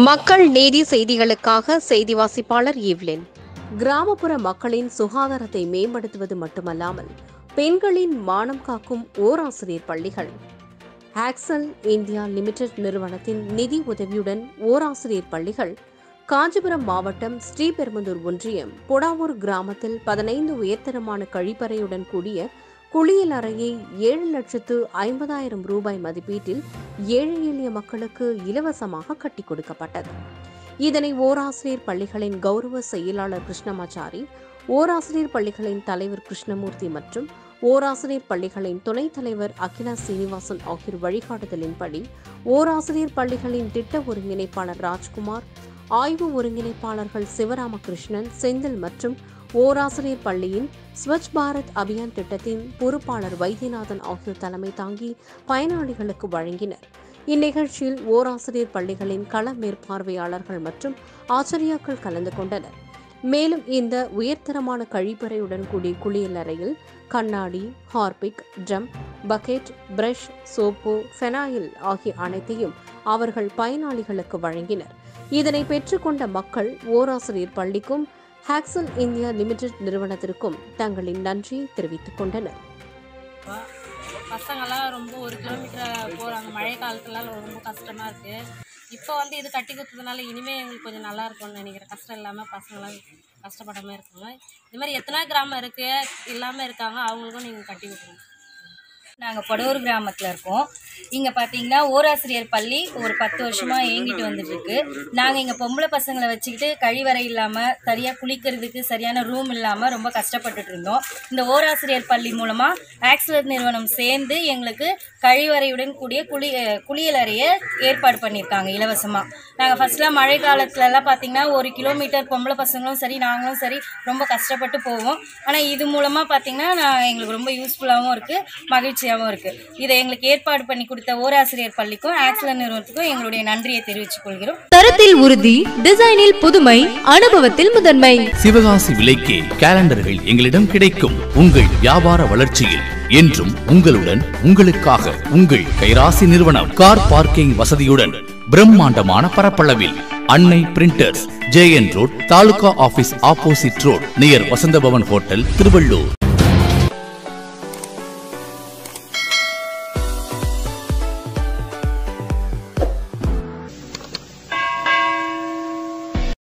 மக்கள் நீதி செய்திகளுக்காக செய்தி வாசிப்பாளர் ஈவ்லின் கிராமப்புற மக்களின் சுகாதாரத்தை மேம்படுத்துவது மட்டுமல்லாமல் பெண்களின் மானம் காக்கும் ஓராசிரியர் பள்ளிகள் ஆக்சல் இந்தியா லிமிடெட் நிறுவனத்தின் நிதி உதவியுடன் ஓராசிரியர் பள்ளிகள் காஞ்சிபுரம் மாவட்டம் ஸ்ரீபெரும்புதூர் ஒன்றியம் பொடாவூர் கிராமத்தில் பதினைந்து உயர்தரமான கழிப்பறையுடன் கூடிய குளியல் அறையை ஏழு லட்சத்து ஐம்பதாயிரம் ரூபாய் மதிப்பீட்டில் ஏழை எளிய மக்களுக்கு இலவசமாக கட்டிக் கொடுக்கப்பட்டது இதனை ஓராசிரியர் பள்ளிகளின் கௌரவ செயலாளர் கிருஷ்ணமாச்சாரி ஓராசிரியர் பள்ளிகளின் தலைவர் கிருஷ்ணமூர்த்தி மற்றும் ஓராசிரியர் பள்ளிகளின் துணைத் தலைவர் அகிலா சீனிவாசன் ஆகியோர் வழிகாட்டுதலின்படி ஓராசிரியர் பள்ளிகளின் திட்ட ஒருங்கிணைப்பாளர் ராஜ்குமார் ஆய்வு ஒருங்கிணைப்பாளர்கள் சிவராமகிருஷ்ணன் செந்தில் மற்றும் ஓராசிரியர் பள்ளியின் ஸ்வச் பாரத் அபியான் திட்டத்தின் பொறுப்பாளர் வைத்தியநாதன் ஆகியோர் தலைமை தாங்கி பயனாளிகளுக்கு வழங்கினர் இந்நிகழ்ச்சியில் ஓராசிரியர் பள்ளிகளின் கள மேற்பார்வையாளர்கள் மற்றும் ஆச்சரியாக்கள் கலந்து கொண்டனர் மேலும் இந்த உயர்தரமான கழிப்பறையுடன் கூடிய குளியலறையில் கண்ணாடி Harpic drum bucket brush soap phenyl ஆகிய அனைத்தையும் அவர்கள் பயனாளிகளுக்கு வழங்கினர் இதனை பெற்றுக்கொண்ட மக்கள் ஓராசிரியர் பள்ளிக்கும் ஹாக்சல் இந்தியா லிமிடெட் நிறுவனத்திற்கும் தங்களின் நன்றியை தெரிவித்துக் கொண்டனர் பசங்கள்லாம் ரொம்ப ஒரு கிலோமீட்டர் போகிறாங்க மழை காலத்துலாம் ரொம்ப கஷ்டமாக இருக்குது இப்போ வந்து இது கட்டி கொடுத்ததுனால இனிமேல் எங்களுக்கு கொஞ்சம் நல்லா இருக்கும்னு நினைக்கிறேன் கஷ்டம் இல்லாமல் பசங்களாம் கஷ்டப்படாமல் இருக்காங்க இது மாதிரி எத்தனை கிராமம் இருக்குது இல்லாமல் இருக்காங்க அவங்களுக்கும் நீங்கள் கட்டி கொடுக்கணும் நாங்கள் படூர் கிராமத்தில் இருக்கோம் இங்கே பார்த்தீங்கன்னா ஓராசிரியர் பள்ளி ஒரு பத்து வருஷமாக இயங்கிட்டு வந்துட்டு இருக்கு நாங்கள் இங்கே பொம்பளை பசங்களை வச்சுக்கிட்டு கழிவறை இல்லாமல் சரியாக குளிக்கிறதுக்கு சரியான ரூம் இல்லாமல் ரொம்ப கஷ்டப்பட்டுட்டு இருந்தோம் இந்த ஓராசிரியர் பள்ளி மூலமாக ஆக்சிலர் நிறுவனம் சேர்ந்து எங்களுக்கு கழிவறையுடன் கூடிய குளி அஹ் குளியலறையை ஏற்பாடு பண்ணியிருக்காங்க இலவசமாக நாங்கள் ஃபஸ்ட்லாம் மழை காலத்துலலாம் பார்த்தீங்கன்னா ஒரு கிலோமீட்டர் பொம்பளை பசங்களும் சரி நாங்களும் சரி ரொம்ப கஷ்டப்பட்டு போவோம் ஆனால் இது மூலமாக பார்த்தீங்கன்னா நான் எங்களுக்கு ரொம்ப யூஸ்ஃபுல்லாகவும் இருக்குது மகிழ்ச்சியாகவும் இருக்குது இதை எங்களுக்கு ஏற்பாடு பண்ணி கொடுத்த ஓராசிரியர் பள்ளிக்கும் ஆக்சிலர் நிறுவனத்துக்கும் எங்களுடைய நன்றியை தெரிவித்துக் கொள்கிறோம் தரத்தில் உறுதி டிசைனில் புதுமை அனுபவத்தில் முதன்மை சிவகாசி விலைக்கே கேலண்டர்கள் எங்களிடம் கிடைக்கும் உங்கள் வியாபார வளர்ச்சியில் என்றும் உங்களுடன் உங்களுக்காக உங்கள் கைராசி நிறுவனம் கார் பார்க்கிங் வசதியுடன் பிரம்மாண்டமான பரப்பளவில் Annai printers J N road taluk office opposite road near Vasanthabhavan hotel Tiruvallur